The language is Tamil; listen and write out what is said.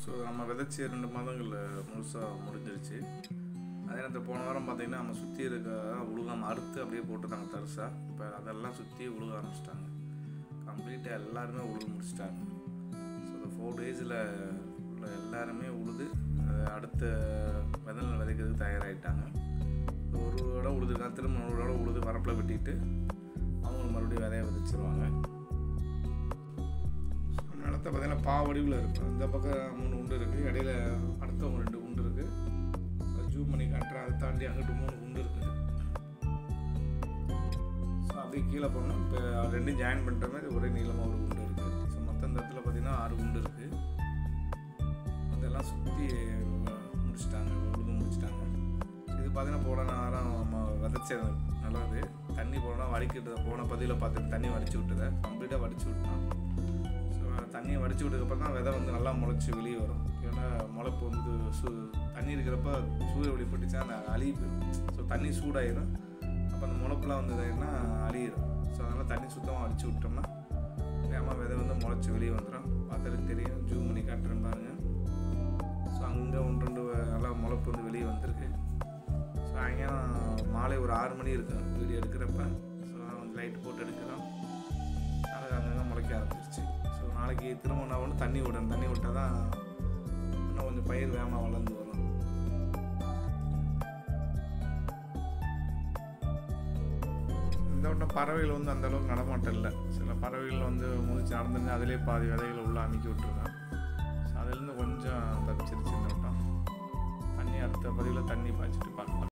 ஸோ நம்ம விதைச்சி ரெண்டு மாதங்கள் முழுசாக முடிஞ்சிருச்சு அதே நேரத்தில் போன வாரம் பார்த்தீங்கன்னா நம்ம சுற்றி இருக்க உழுகாமல் அறுத்து அப்படியே போட்டுருந்தாங்க தரிசாக இப்போ அதெல்லாம் சுற்றி உழுக ஆரம்பிச்சிட்டாங்க கம்ப்ளீட்டாக எல்லாருமே உழுது முடிச்சிட்டாங்க ஸோ இந்த ஃபோர் டேஸில் உள்ள எல்லாருமே உழுது அது அடுத்த விதை விதைக்கிறதுக்கு தயாராகிட்டாங்க ஒரு இடம் உழுதுருக்காங்க திரும்ப ஒரு இடம் உழுது வரப்பில் வெட்டிட்டு அவங்க மறுபடியும் விதைய விதைச்சிருவாங்க நிலத்தை பார்த்தீங்கன்னா பா வடிவில் இருக்கும் இந்த பக்கம் மூணு உண்டு இருக்குது இடையில அடுத்தவங்க ரெண்டு உண்டு இருக்குது ஜூம் பண்ணி காட்டுறேன் அதை தாண்டி அங்கிட்டு மூணு உண்டு இருக்குது ஸோ அப்படியே கீழே போனோம் இப்போ ரெண்டும் ஜாயின் பண்ணுற மாதிரி ஒரே நீளமாக ஒரு உண்டு இருக்குது ஸோ மொத்தம் இந்த இடத்துல பார்த்தீங்கன்னா ஆறு உண்டு இருக்குது அதெல்லாம் சுற்றி முடிச்சிட்டாங்க உழுது முடிச்சிட்டாங்க இது பார்த்தீங்கன்னா போன வாரம் நம்ம விதைச்சது நல்லது தண்ணி போனால் வடிக்கிட்டு போன பதிவில் பார்த்துட்டு தண்ணி வடிச்சு விட்டுதை கம்ப்ளீட்டாக வடிச்சு விட்டான் ஸோ தண்ணியை வடிச்சு விட்டதுக்கப்புறம் தான் விதை வந்து நல்லா முளைச்சி வெளியே வரும் ஏன்னா முளைப்பு வந்து சூ தண்ணி இருக்கிறப்ப சூரிய ஒளி பட்டுச்சா அந்த அழுகி போயிடும் ஸோ தண்ணி சூடாயிரும் அப்போ அந்த முளைப்புலாம் வந்து இதாயிருன்னா அழியிடும் ஸோ அதனால் தண்ணி சுத்தமாக அடிச்சு விட்டோம்னா வேகமாக விதை வந்து முளைச்சி வெளியே வந்துடும் பார்த்தாலே தெரியும் ஜூம் பண்ணி காட்டுறேன் பாருங்க ஸோ அங்கே ஒன்று ரெண்டு நல்லா முளைப்பு வந்து வெளியே வந்திருக்கு சாயங்காலம் மாலை ஒரு ஆறு மணி இருக்கும் வீடியோ எடுக்கிறப்ப ஸோ லைட் போட்டு எடுக்கிறோம் அது அங்கங்கே முளைக்க ஆரம்பிச்சிருச்சு ஸோ நாளைக்கு திரும்ப நான் ஒன்று தண்ணி விடணும் தண்ணி விட்டால் தான் இன்னும் கொஞ்சம் பயிர் வேகமாக வளர்ந்து வரும் இந்த வட்டம் பறவைகள் வந்து அந்த அளவுக்கு நடமாட்டம் இல்லை சில பறவைகள் வந்து முதிச்சு நடந்துன்னு அதிலே பாதி விதைகளை உள்ள அமைக்கி விட்டுருக்கேன் ஸோ அதுலேருந்து கொஞ்சம் தப்பிச்சிருச்சு இந்த வட்டம் தண்ணி அடுத்த பதிவில் தண்ணி பாய்ச்சிட்டு பார்க்கலாம்